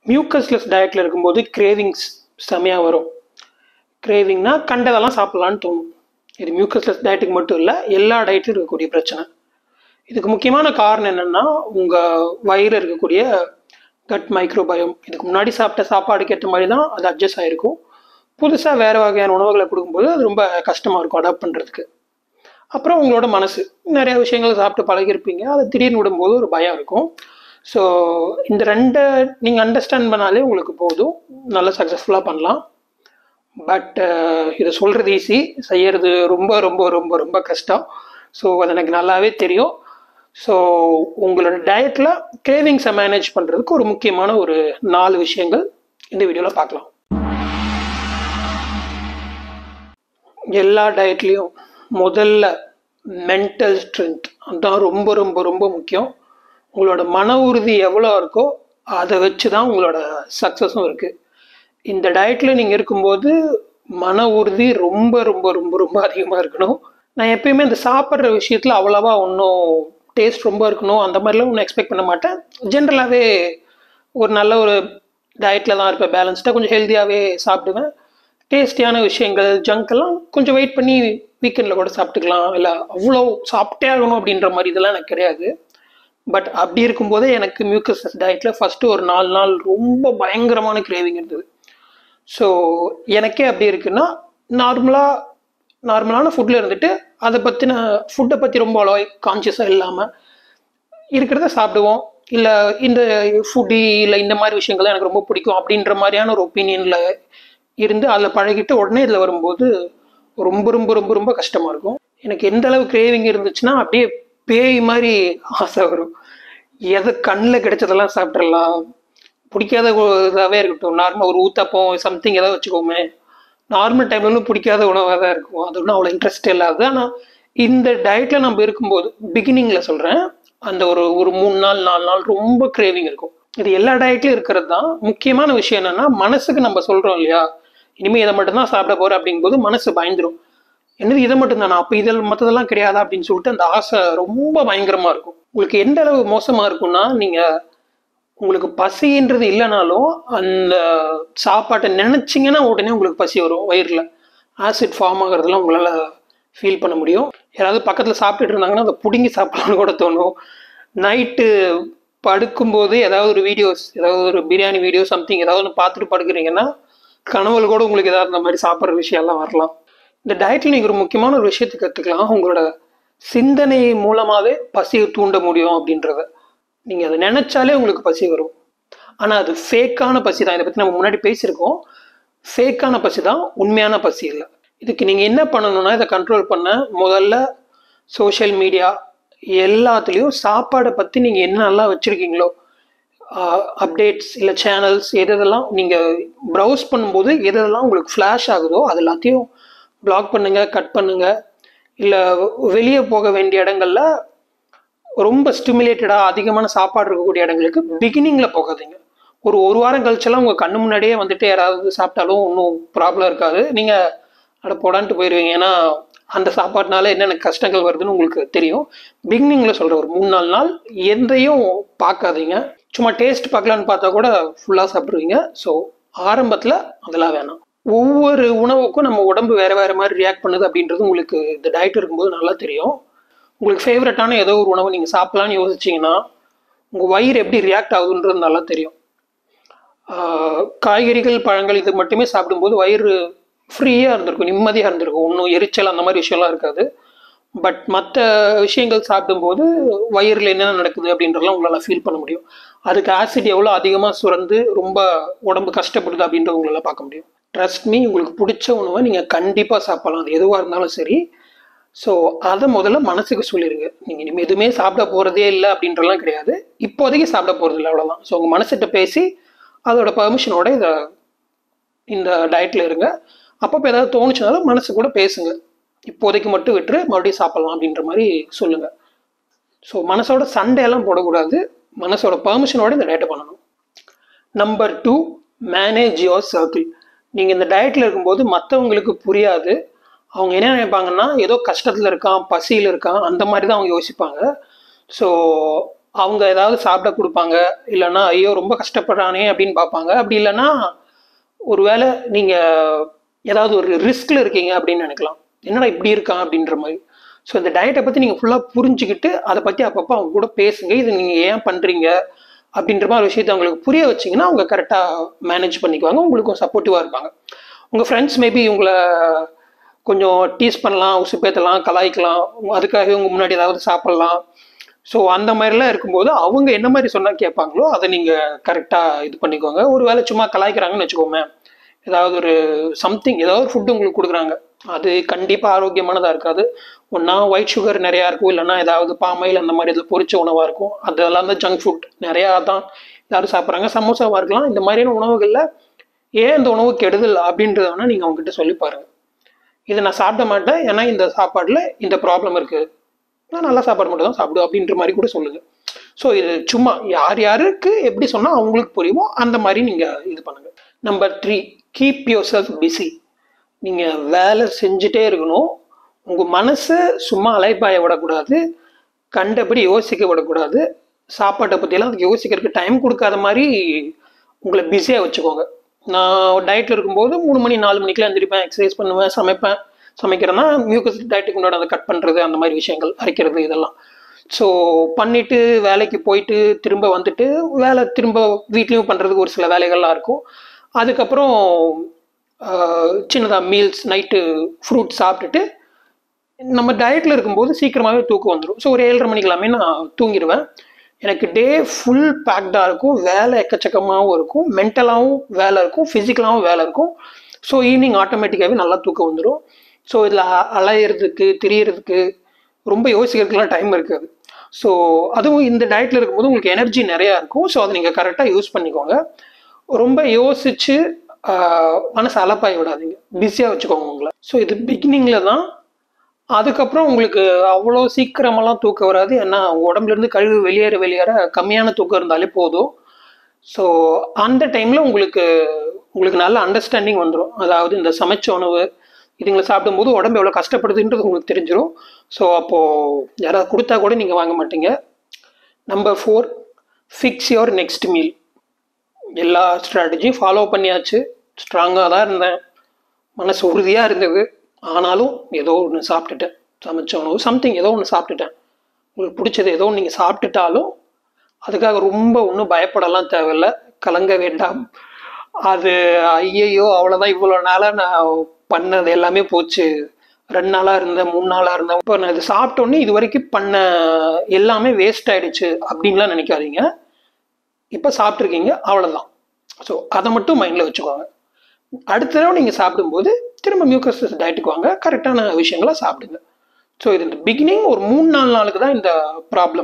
mucusless டயட்டில் இருக்கும்போது cravings செமையாக வரும் கிரேவிங்னா கண்டதெல்லாம் சாப்பிட்லான்னு தோணும் இது மியூக்கஸ்லெஸ் டயட்டுக்கு மட்டும் இல்லை எல்லா டயட்லையும் இருக்கக்கூடிய பிரச்சனை இதுக்கு முக்கியமான காரணம் என்னென்னா உங்கள் வயிறு இருக்கக்கூடிய கட் மைக்ரோபயம் இதுக்கு முன்னாடி சாப்பிட்ட சாப்பாடுக்கு ஏற்ற மாதிரி தான் அது அட்ஜஸ்ட் ஆகிருக்கும் புதுசாக வேறு வகையான உணவுகளை கொடுக்கும்போது அது ரொம்ப கஷ்டமாக இருக்கும் அடாப்ட் பண்ணுறதுக்கு அப்புறம் உங்களோட மனசு நிறைய விஷயங்கள் சாப்பிட்டு பழகிருப்பீங்க அதை திடீர்னு விடும்போது ஒரு பயம் இருக்கும் ஸோ இந்த ரெண்டை நீங்கள் அண்டர்ஸ்டாண்ட் பண்ணாலே உங்களுக்கு போதும் நல்லா சக்ஸஸ்ஃபுல்லாக பண்ணலாம் பட் இதை சொல்கிறது ஈஸி செய்யறது ரொம்ப ரொம்ப ரொம்ப ரொம்ப கஷ்டம் ஸோ அது எனக்கு நல்லாவே தெரியும் ஸோ உங்களோட டயட்டில் கிரேவிங்ஸை மேனேஜ் பண்ணுறதுக்கு ஒரு முக்கியமான ஒரு நாலு விஷயங்கள் இந்த வீடியோவில் பார்க்கலாம் எல்லா டயட்லேயும் முதல்ல மென்டல் ஸ்ட்ரென்த் அதுதான் ரொம்ப ரொம்ப ரொம்ப முக்கியம் உங்களோட மன உறுதி எவ்வளோ இருக்கோ அதை வச்சு தான் உங்களோட சக்ஸஸும் இருக்குது இந்த டயட்டில் நீங்கள் இருக்கும்போது மன உறுதி ரொம்ப ரொம்ப ரொம்ப ரொம்ப அதிகமாக இருக்கணும் நான் எப்பயுமே இந்த சாப்பிட்ற விஷயத்தில் அவ்வளோவா ஒன்றும் டேஸ்ட் ரொம்ப இருக்கணும் அந்த மாதிரிலாம் ஒன்றும் எக்ஸ்பெக்ட் பண்ண மாட்டேன் ஜென்ரலாகவே ஒரு நல்ல ஒரு டயட்டில் தான் இருப்பேன் பேலன்ஸ்டாக கொஞ்சம் ஹெல்த்தியாகவே சாப்பிடுவேன் டேஸ்டியான விஷயங்கள் ஜங்க் கொஞ்சம் வெயிட் பண்ணி வீக்கெண்டில் கூட சாப்பிட்டுக்கலாம் இல்லை அவ்வளோ சாப்பிட்டே ஆகணும் அப்படின்ற மாதிரி இதெல்லாம் எனக்கு கிடையாது பட் அப்படி இருக்கும்போதே எனக்கு மியூக்கஸ் டயட்டில் ஃபஸ்ட்டு ஒரு நாலு நாள் ரொம்ப பயங்கரமான கிரேவிங் இருந்தது ஸோ எனக்கே அப்படி இருக்குன்னா நார்மலாக நார்மலான ஃபுட்டில் இருந்துட்டு அதை பற்றின ஃபுட்டை பற்றி ரொம்ப அவ்வளோ கான்சியஸாக இல்லாமல் இருக்கிறத சாப்பிடுவோம் இல்லை இந்த ஃபுட்டி இல்லை இந்த மாதிரி விஷயங்கள் தான் எனக்கு ரொம்ப பிடிக்கும் அப்படின்ற மாதிரியான ஒரு ஒப்பீனியனில் இருந்து அதில் பழகிட்டு உடனே இதில் வரும்போது ரொம்ப ரொம்ப ரொம்ப ரொம்ப கஷ்டமாக இருக்கும் எனக்கு எந்த அளவு கிரேவிங் இருந்துச்சுன்னா அப்படியே பேய் மாதிரி ஆசை வரும் எது கண்ணில் கிடைச்சதெல்லாம் சாப்பிட்றலாம் பிடிக்காத இதாகவே இருக்கட்டும் நார்மல் ஒரு ஊத்தப்பம் சம்திங் ஏதாவது வச்சுக்கோமே நார்மல் டைம்ல பிடிக்காத உணவாக தான் இருக்கும் அது ஒன்றும் அவ்வளோ இன்ட்ரெஸ்ட் இல்லாது ஆனால் இந்த டயட்டில் நம்ம இருக்கும்போது பிகினிங்கில் சொல்கிறேன் அந்த ஒரு ஒரு மூணு நாள் நாலு நாள் ரொம்ப கிரேவிங் இருக்கும் இது எல்லா டயட்லையும் இருக்கிறது தான் முக்கியமான விஷயம் என்னென்னா மனசுக்கு நம்ம சொல்கிறோம் இல்லையா இனிமேல் இதை மட்டும்தான் சாப்பிட போகிறேன் அப்படிங்கும்போது மனசு பயந்துடும் என்னது இதை மட்டும் தானே அப்போ இதில் மற்றதெல்லாம் கிடையாதா அப்படின்னு சொல்லிட்டு அந்த ஆசை ரொம்ப பயங்கரமாக இருக்கும் உங்களுக்கு எந்த அளவு மோசமாக இருக்கும்னா நீங்கள் உங்களுக்கு பசின்றது இல்லைனாலும் அந்த சாப்பாட்டை நினச்சிங்கன்னா உடனே உங்களுக்கு பசி வரும் வயிறில் ஆசிட் ஃபார்ம் ஆகிறதுலாம் உங்களால் ஃபீல் பண்ண முடியும் யாராவது பக்கத்தில் சாப்பிட்டுட்டு இருந்தாங்கன்னா அதை பிடுங்கி சாப்பிடலாம்னு கூட தோணும் நைட்டு படுக்கும்போது ஏதாவது ஒரு வீடியோஸ் ஏதாவது ஒரு பிரியாணி வீடியோ சம்திங் ஏதாவது ஒன்று பார்த்துட்டு படுக்கிறீங்கன்னா கனவுல கூட உங்களுக்கு ஏதாவது இந்த மாதிரி சாப்பிட்ற விஷயம்லாம் வரலாம் இந்த டயட்டில் நீங்கள் ஒரு முக்கியமான ஒரு விஷயத்தை கற்றுக்கலாம் உங்களோட சிந்தனை மூலமாகவே பசியை தூண்ட முடியும் அப்படின்றத நீங்கள் அதை நினச்சாலே உங்களுக்கு பசி வரும் ஆனால் அது ஃபேக்கான பசி தான் இதை பற்றி நம்ம முன்னாடி பேசியிருக்கோம் ஃபேக்கான பசி தான் உண்மையான பசி இல்லை இதுக்கு நீங்கள் என்ன பண்ணணும்னா இதை கண்ட்ரோல் பண்ண முதல்ல சோஷியல் மீடியா எல்லாத்துலேயும் சாப்பாடை பற்றி நீங்கள் என்னெல்லாம் வச்சுருக்கீங்களோ அப்டேட்ஸ் இல்லை சேனல்ஸ் எதெல்லாம் நீங்கள் ப்ரௌஸ் பண்ணும்போது எதெல்லாம் உங்களுக்கு ஃப்ளாஷ் ஆகுதோ அது எல்லாத்தையும் பிளாக் பண்ணுங்கள் கட் பண்ணுங்கள் இல்லை வெளியே போக வேண்டிய இடங்கள்ல ரொம்ப ஸ்டிமுலேட்டடாக அதிகமான சாப்பாடு இருக்கக்கூடிய இடங்களுக்கு பிகினிங்கில் போகாதீங்க ஒரு ஒரு வாரம் கழிச்செல்லாம் உங்கள் கண்ணு முன்னாடியே வந்துட்டு யாராவது சாப்பிட்டாலும் ஒன்றும் ப்ராப்ளம் இருக்காது நீங்கள் அட போடான்ட்டு போயிடுவீங்க ஏன்னா அந்த சாப்பாடுனால என்னென்ன கஷ்டங்கள் வருதுன்னு உங்களுக்கு தெரியும் பிகினிங்கில் சொல்கிற ஒரு மூணு நாலு நாள் எந்தையும் பார்க்காதீங்க சும்மா டேஸ்ட் பார்க்கலான்னு பார்த்தா கூட ஃபுல்லாக சாப்பிடுவீங்க ஸோ ஆரம்பத்தில் அதெல்லாம் வேணாம் ஒவ்வொரு உணவுக்கும் நம்ம உடம்பு வேறு வேறு மாதிரி ரியாக்ட் பண்ணுது அப்படின்றது உங்களுக்கு இந்த டயட் இருக்கும்போது நல்லா தெரியும் உங்களுக்கு ஃபேவரட்டான ஏதோ ஒரு உணவு நீங்கள் சாப்பிட்லான்னு யோசிச்சிங்கன்னா உங்கள் வயிறு எப்படி ரியாக்ட் ஆகுதுன்றது நல்லா தெரியும் காய்கறிகள் பழங்கள் இது மட்டுமே சாப்பிடும்போது வயிறு ஃப்ரீயாக இருந்திருக்கும் நிம்மதியாக இருந்திருக்கும் ஒன்றும் எரிச்சல் அந்த மாதிரி விஷயம்லாம் இருக்காது பட் மற்ற விஷயங்கள் சாப்பிடும்போது வயிறில் என்னென்ன நடக்குது அப்படின்றதெல்லாம் உங்களால் ஃபீல் பண்ண முடியும் அதுக்கு ஆசிட் எவ்வளோ அதிகமாக சுரந்து ரொம்ப உடம்பு கஷ்டப்படுது அப்படின்றத உங்களால் பார்க்க முடியும் ட்ரஸ்ட் மீ உங்களுக்கு பிடிச்ச உணவை நீங்கள் கண்டிப்பாக சாப்பிடலாம் அது எதுவாக இருந்தாலும் சரி ஸோ அதை முதல்ல மனசுக்கு சொல்லிடுங்க நீங்கள் இனிமேல் எதுவுமே சாப்பிட போகிறதே இல்லை அப்படின்றலாம் கிடையாது இப்போதைக்கு சாப்பிட போகிறது இல்லை அவ்வளோதான் ஸோ உங்கள் மனசிட்ட பேசி அதோட பர்மிஷனோட இதை இந்த டயட்டில் இருங்க அப்பப்போ ஏதாவது தோணுச்சுனாலும் மனசு கூட பேசுங்க இப்போதைக்கு மட்டும் விட்டுரு மறுபடியும் சாப்பிட்லாம் அப்படின்ற மாதிரி சொல்லுங்கள் ஸோ மனசோட சண்டையெல்லாம் போடக்கூடாது மனசோட பர்மிஷனோட இந்த டயட்டை பண்ணணும் number two manage your circle நீங்கள் இந்த டயட்டில் இருக்கும்போது மற்றவங்களுக்கு புரியாது அவங்க என்ன நினைப்பாங்கன்னா ஏதோ கஷ்டத்தில் இருக்கான் பசியில் இருக்கான் அந்த மாதிரி தான் அவங்க யோசிப்பாங்க ஸோ அவங்க ஏதாவது சாப்பிட கொடுப்பாங்க இல்லைன்னா ஐயோ ரொம்ப கஷ்டப்படுறானே அப்படின்னு பார்ப்பாங்க அப்படி இல்லைன்னா ஒருவேளை நீங்கள் ஏதாவது ஒரு ரிஸ்கில் இருக்கீங்க அப்படின்னு நினைக்கலாம் என்னடா இப்படி இருக்கான் அப்படின்ற மாதிரி ஸோ இந்த டயட்டை பற்றி நீங்கள் ஃபுல்லாக புரிஞ்சுக்கிட்டு அதை பற்றி அப்பப்போ அவங்க கூட பேசுங்க இது நீங்கள் ஏன் பண்ணுறீங்க அப்படின்ற மாதிரி விஷயத்தை அவங்களுக்கு புரிய வச்சிங்கன்னா அவங்க கரெக்டாக மேனேஜ் பண்ணிக்குவாங்க உங்களுக்கும் சப்போர்ட்டிவாக இருப்பாங்க உங்கள் ஃப்ரெண்ட்ஸ் மேபி உங்களை கொஞ்சம் டீஸ் பண்ணலாம் உசுப்பேத்தலாம் கலாய்க்கலாம் அதுக்காகவே உங்கள் முன்னாடி ஏதாவது சாப்பிட்லாம் ஸோ அந்த மாதிரிலாம் இருக்கும்போது அவங்க என்ன மாதிரி சொன்னால் கேட்பாங்களோ அதை நீங்கள் கரெக்டாக இது பண்ணிக்கோங்க ஒரு வேளை சும்மா கலாய்க்கிறாங்கன்னு வச்சுக்கோமே ஏதாவது ஒரு சம்திங் ஏதாவது ஒரு ஃபுட்டு உங்களுக்கு கொடுக்குறாங்க அது கண்டிப்பாக ஆரோக்கியமானதாக இருக்காது ஒன்றா ஒயிட் சுகர் நிறையா இருக்கும் இல்லைன்னா ஏதாவது பாமையில் அந்த மாதிரி இதில் பொரிச்ச உணவாக இருக்கும் அதெல்லாம் தான் ஜங்க் ஃபுட் நிறையா தான் எல்லாரும் சாப்பிட்றாங்க சமோசாவாக இருக்கலாம் இந்த மாதிரியான உணவுகளில் ஏன் இந்த உணவு கெடுதல் அப்படின்றத வேணால் நீங்கள் அவங்ககிட்ட சொல்லி பாருங்கள் இதை நான் சாப்பிட மாட்டேன் ஏன்னா இந்த சாப்பாடில் இந்த ப்ராப்ளம் இருக்குது நான் நல்லா சாப்பாடு மட்டும் தான் சாப்பிடுவேன் அப்படின்ற மாதிரி கூட சொல்லுங்கள் ஸோ இது சும்மா யார் யாருக்கு எப்படி சொன்னால் அவங்களுக்கு புரியுமோ அந்த மாதிரி நீங்கள் இது பண்ணுங்கள் number three keep yourself busy நீங்கள் வேலை செஞ்சுட்டே இருக்கணும் உங்கள் மனசை சும்மா அலைப்பாய விடக்கூடாது கண்டபடி யோசிக்க விடக்கூடாது சாப்பாட்டை பற்றியெல்லாம் அதுக்கு யோசிக்கிறதுக்கு டைம் கொடுக்காத மாதிரி உங்களை பிஸியாக வச்சுக்கோங்க நான் டயட்டில் இருக்கும்போது மூணு மணி நாலு மணிக்கெலாம் எழுந்திரிப்பேன் எக்ஸசைஸ் பண்ணுவேன் சமைப்பேன் சமைக்கிறேன்னா மியூக்கஸ் டயட்டுக்கு முன்னாடி அதை கட் பண்ணுறது அந்த மாதிரி விஷயங்கள் அரைக்கிறது இதெல்லாம் ஸோ பண்ணிவிட்டு வேலைக்கு போயிட்டு திரும்ப வந்துட்டு வேலை திரும்ப வீட்லேயும் பண்ணுறதுக்கு ஒரு சில வேலைகள்லாம் இருக்கும் அதுக்கப்புறம் சின்னதாக மீல்ஸ் நைட்டு ஃப்ரூட் சாப்பிட்டுட்டு நம்ம டயட்டில் இருக்கும்போது சீக்கிரமாகவே தூக்கம் வந்துடும் ஸோ ஒரு ஏழரை மணிக்கு எல்லாமே நான் தூங்கிடுவேன் எனக்கு டே ஃபுல் பேக்டாக இருக்கும் வேலை எக்கச்சக்கமாகவும் இருக்கும் மென்டலாகவும் வேலை இருக்கும் ஃபிசிக்கலாகவும் வேலை இருக்கும் ஸோ ஈவினிங் ஆட்டோமேட்டிக்காகவே நல்லா தூக்கம் வந்துடும் ஸோ இதில் அலையிறதுக்கு திரியறதுக்கு ரொம்ப யோசிக்கிறதுக்குலாம் டைம் இருக்காது ஸோ அதுவும் இந்த டயட்டில் இருக்கும்போது உங்களுக்கு எனர்ஜி நிறையா இருக்கும் ஸோ அதை நீங்கள் கரெக்டாக யூஸ் பண்ணிக்கோங்க ரொம்ப யோசிச்சு மனசு அலப்பாய விடாதீங்க பிஸியாக வச்சுக்கோங்க உங்களை ஸோ இது பிகினிங்கில் தான் அதுக்கப்புறம் உங்களுக்கு அவ்வளோ சீக்கிரமெல்லாம் தூக்கம் வராது ஏன்னா உடம்புலேருந்து கழிவு வெளியேற வெளியேற கம்மியான தூக்கம் இருந்தாலே போதும் ஸோ அந்த டைமில் உங்களுக்கு உங்களுக்கு நல்ல அண்டர்ஸ்டாண்டிங் வந்துடும் அதாவது இந்த சமைச்ச உணவு இதுங்களை சாப்பிடும்போது உடம்பு எவ்வளோ கஷ்டப்படுதுன்றது உங்களுக்கு தெரிஞ்சிடும் ஸோ அப்போது யாராவது கொடுத்தா கூட நீங்கள் வாங்க மாட்டீங்க number four fix your next meal எல்லா ஸ்ட்ராட்டஜியும் ஃபாலோ பண்ணியாச்சு ஸ்ட்ராங்காக தான் இருந்தேன் மனசு உறுதியாக இருந்தது ஆனாலும் ஏதோ ஒன்று சாப்பிட்டுட்டேன் சமைச்ச உணவு சம்திங் ஏதோ ஒன்று சாப்பிட்டுட்டேன் உங்களுக்கு பிடிச்சது ஏதோ நீங்கள் சாப்பிட்டுட்டாலும் அதுக்காக ரொம்ப ஒன்றும் பயப்படலாம் தேவையில்ல கலங்க வேண்டாம் அது ஐயையோ அவ்வளோதான் இவ்வளோ நாளாக நான் பண்ணது எல்லாமே போச்சு ரெண்டு நாளாக இருந்தேன் மூணு நாளாக இருந்தேன் இப்போ நான் இது சாப்பிட்டோன்னே இது வரைக்கும் பண்ண எல்லாமே வேஸ்ட் ஆயிடுச்சு அப்படின்லாம் நினைக்காதீங்க இப்போ சாப்பிட்ருக்கீங்க அவ்வளோதான் ஸோ அதை மட்டும் மைண்டில் வச்சுக்கோங்க அடுத்த தடவை நீங்கள் சாப்பிடும்போது திரும்ப மியூக்கஸ் டயட்டுக்கு வாங்க கரெக்டான விஷயங்களை சாப்பிடுங்க ஸோ இது இந்த பிகினிங் ஒரு மூணு நாலு நாளுக்கு தான் இந்த ப்ராப்ளம்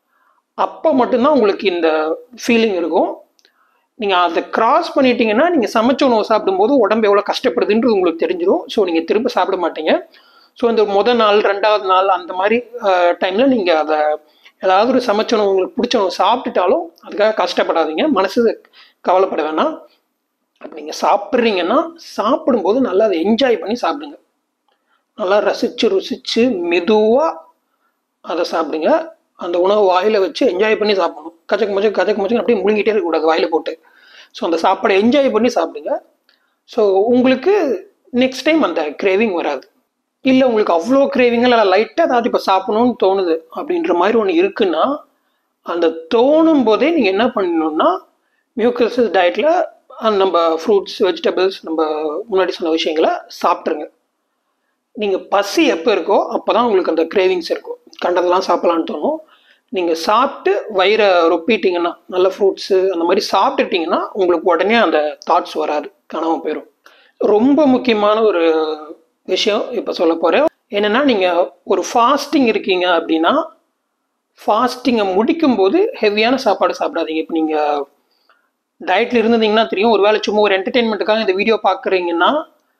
அப்போ மட்டும்தான் உங்களுக்கு இந்த ஃபீலிங் இருக்கும் நீங்கள் அதை கிராஸ் பண்ணிட்டீங்கன்னா நீங்கள் சமைச்ச உணவு சாப்பிடும்போது உடம்பு எவ்வளோ கஷ்டப்படுதுன்றது உங்களுக்கு தெரிஞ்சிடும் ஸோ நீங்கள் திரும்ப சாப்பிட மாட்டீங்க ஸோ இந்த முதல் நாள் ரெண்டாவது நாள் அந்த மாதிரி டைமில் நீங்கள் அதை ஏதாவது ஒரு சமைச்ச உணவு உங்களுக்கு பிடிச்ச உணவு சாப்பிட்டுட்டாலும் அதுக்காக கஷ்டப்படாதீங்க மனசு கவலைப்பட வேணாம் அப்படி நீங்கள் சாப்பிட்றீங்கன்னா சாப்பிடும்போது நல்லா அதை என்ஜாய் பண்ணி சாப்பிடுங்க நல்லா ரசித்து ருசித்து மெதுவாக அதை சாப்பிடுங்க அந்த உணவு வாயில் வச்சு என்ஜாய் பண்ணி சாப்பிடணும் கச்சக்கு மச்சக்கு கச்சக்கு மச்சக்கு அப்படியே முழுங்கிட்டே இருக்கக்கூடாது வாயில் போட்டு ஸோ அந்த சாப்பாடை என்ஜாய் பண்ணி சாப்பிடுங்க ஸோ உங்களுக்கு நெக்ஸ்ட் டைம் அந்த கிரேவிங் வராது இல்லை உங்களுக்கு அவ்வளோ கிரேவிங்கில் இல்லை லைட்டாக ஏதாவது இப்போ சாப்பிடணும்னு தோணுது அப்படின்ற மாதிரி ஒன்று இருக்குன்னா அந்த தோணும் போதே நீங்கள் என்ன பண்ணணும்னா மியூக்கஸ் டயட்டில் நம்ம ஃப்ரூட்ஸ் வெஜிடபிள்ஸ் நம்ம முன்னாடி சொன்ன விஷயங்களை சாப்பிட்ருங்க நீங்கள் பசி எப்போ இருக்கோ அப்போ தான் உங்களுக்கு அந்த கிரேவிங்ஸ் இருக்கும் கண்டதெல்லாம் சாப்பிட்லான்னு தோணும் நீங்கள் சாப்பிட்டு வயிறை ரொப்பிட்டீங்கன்னா நல்ல ஃப்ரூட்ஸு அந்த மாதிரி சாப்பிட்டுட்டிங்கன்னா உங்களுக்கு உடனே அந்த தாட்ஸ் வராது கனவு போயிடும் ரொம்ப முக்கியமான ஒரு விஷயம் இப்போ சொல்ல போகிறேன் என்னென்னா நீங்கள் ஒரு ஃபாஸ்டிங் இருக்கீங்க அப்படின்னா ஃபாஸ்டிங்கை முடிக்கும்போது ஹெவியான சாப்பாடு சாப்பிடாதீங்க இப்போ நீங்கள் டயட்டில் இருந்தீங்கன்னா தெரியும் ஒரு வேளை சும்மா ஒரு என்டர்டெயின்மெண்ட்டுக்காக இந்த வீடியோ பார்க்குறீங்கன்னா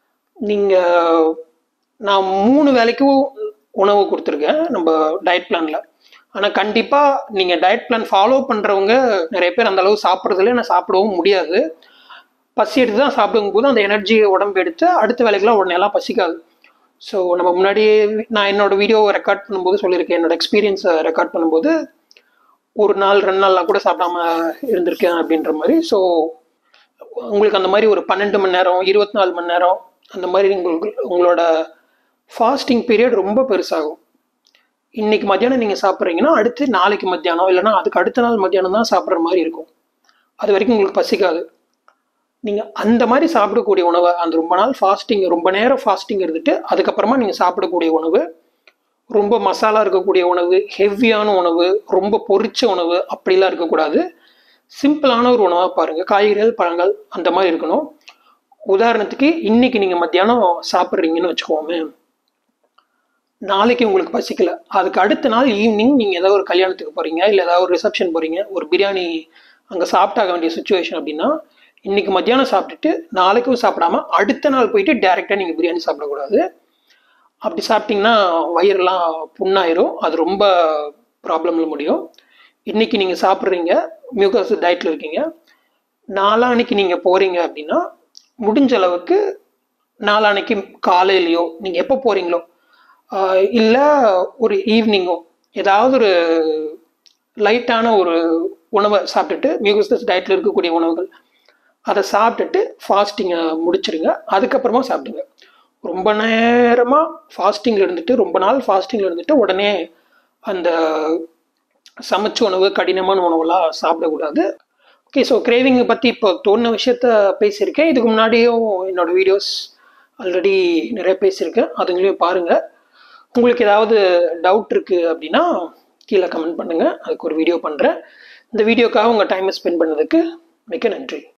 நீங்கள் நான் மூணு வேலைக்கும் உணவு கொடுத்துருக்கேன் நம்ம டயட் பிளானில் ஆனால் கண்டிப்பாக நீங்கள் டயட் பிளான் ஃபாலோ பண்ணுறவங்க நிறைய பேர் அந்த அளவு சாப்பிட்றதுல நான் சாப்பிடவும் முடியாது பசி எடுத்து தான் சாப்பிடும் போது அந்த எனர்ஜியை உடம்பு எடுத்து அடுத்த வேலைக்கெல்லாம் உடனே எல்லாம் பசிக்காது ஸோ நம்ம முன்னாடியே நான் என்னோட வீடியோவை ரெக்கார்ட் பண்ணும்போது சொல்லியிருக்கேன் என்னோட எக்ஸ்பீரியன்ஸை ரெக்கார்ட் பண்ணும்போது ஒரு நாள் ரெண்டு நாள்லாம் கூட சாப்பிடாம இருந்திருக்கேன் அப்படின்ற மாதிரி ஸோ உங்களுக்கு அந்த மாதிரி ஒரு பன்னெண்டு மணி நேரம் இருபத்தி நாலு மணி நேரம் அந்த மாதிரி உங்களுக்கு உங்களோட ஃபாஸ்டிங் பீரியட் ரொம்ப பெருசாகும் இன்னைக்கு மத்தியானம் நீங்கள் சாப்பிட்றீங்கன்னா அடுத்து நாளைக்கு மத்தியானம் இல்லைன்னா அதுக்கு அடுத்த நாள் மத்தியானம் தான் சாப்பிட்ற மாதிரி இருக்கும் அது வரைக்கும் உங்களுக்கு பசிக்காது நீங்கள் அந்த மாதிரி சாப்பிடக்கூடிய உணவை அந்த ரொம்ப நாள் ஃபாஸ்டிங் ரொம்ப நேரம் ஃபாஸ்டிங் இருந்துட்டு அதுக்கப்புறமா நீங்கள் சாப்பிடக்கூடிய உணவு ரொம்ப மசாலா இருக்கக்கூடிய உணவு ஹெவியான உணவு ரொம்ப பொரிச்ச உணவு அப்படிலாம் இருக்கக்கூடாது சிம்பிளான ஒரு உணவாக பாருங்கள் காய்கறிகள் பழங்கள் அந்த மாதிரி இருக்கணும் உதாரணத்துக்கு இன்னைக்கு நீங்கள் மத்தியானம் சாப்பிட்றீங்கன்னு வச்சுக்கோமே நாளைக்கு உங்களுக்கு பசிக்கல அதுக்கு அடுத்த நாள் ஈவினிங் நீங்கள் ஏதாவது ஒரு கல்யாணத்துக்கு போகிறீங்க இல்லை ஏதாவது ஒரு ரிசப்ஷன் போகிறீங்க ஒரு பிரியாணி அங்கே சாப்பிட்டாக வேண்டிய சுச்சுவேஷன் அப்படின்னா இன்னைக்கு மத்தியானம் சாப்பிட்டுட்டு நாளைக்கும் சாப்பிடாம அடுத்த நாள் போயிட்டு டேரெக்டாக நீங்கள் பிரியாணி சாப்பிடக்கூடாது அப்படி சாப்பிட்டீங்கன்னா வயிறெல்லாம் புண்ணாயிரும் அது ரொம்ப ப்ராப்ளமில் முடியும் இன்னைக்கு நீங்கள் சாப்பிட்றீங்க மியூக்கஸ் டயட்டில் இருக்கீங்க நாளான்னைக்கு நீங்கள் போகிறீங்க அப்படின்னா முடிஞ்ச அளவுக்கு நாளான்னைக்கு காலையிலையோ நீங்கள் எப்போ போகிறீங்களோ இல்லை ஒரு ஈவினிங்கோ ஏதாவது ஒரு லைட்டான ஒரு உணவை சாப்பிட்டுட்டு மியூகஸ் டயட்டில் இருக்கக்கூடிய உணவுகள் அதை சாப்பிட்டுட்டு ஃபாஸ்டிங்கை முடிச்சிருங்க அதுக்கப்புறமா சாப்பிடுங்க ரொம்ப நேரமாக ஃபாஸ்டிங்கில் இருந்துட்டு ரொம்ப நாள் ஃபாஸ்டிங்கில் இருந்துட்டு உடனே அந்த சமைச்ச உணவு கடினமான உணவுலாம் சாப்பிடக்கூடாது ஓகே ஸோ கிரேவிங்கை பற்றி இப்போ தோணுன விஷயத்த பேசியிருக்கேன் இதுக்கு முன்னாடியும் என்னோட வீடியோஸ் ஆல்ரெடி நிறைய பேசியிருக்கேன் அதுங்களையும் பாருங்கள் உங்களுக்கு ஏதாவது டவுட் இருக்குது அப்படின்னா கீழே கமெண்ட் பண்ணுங்கள் அதுக்கு ஒரு வீடியோ பண்ணுறேன் இந்த வீடியோக்காக உங்கள் டைமை ஸ்பெண்ட் பண்ணதுக்கு மிக்க நன்றி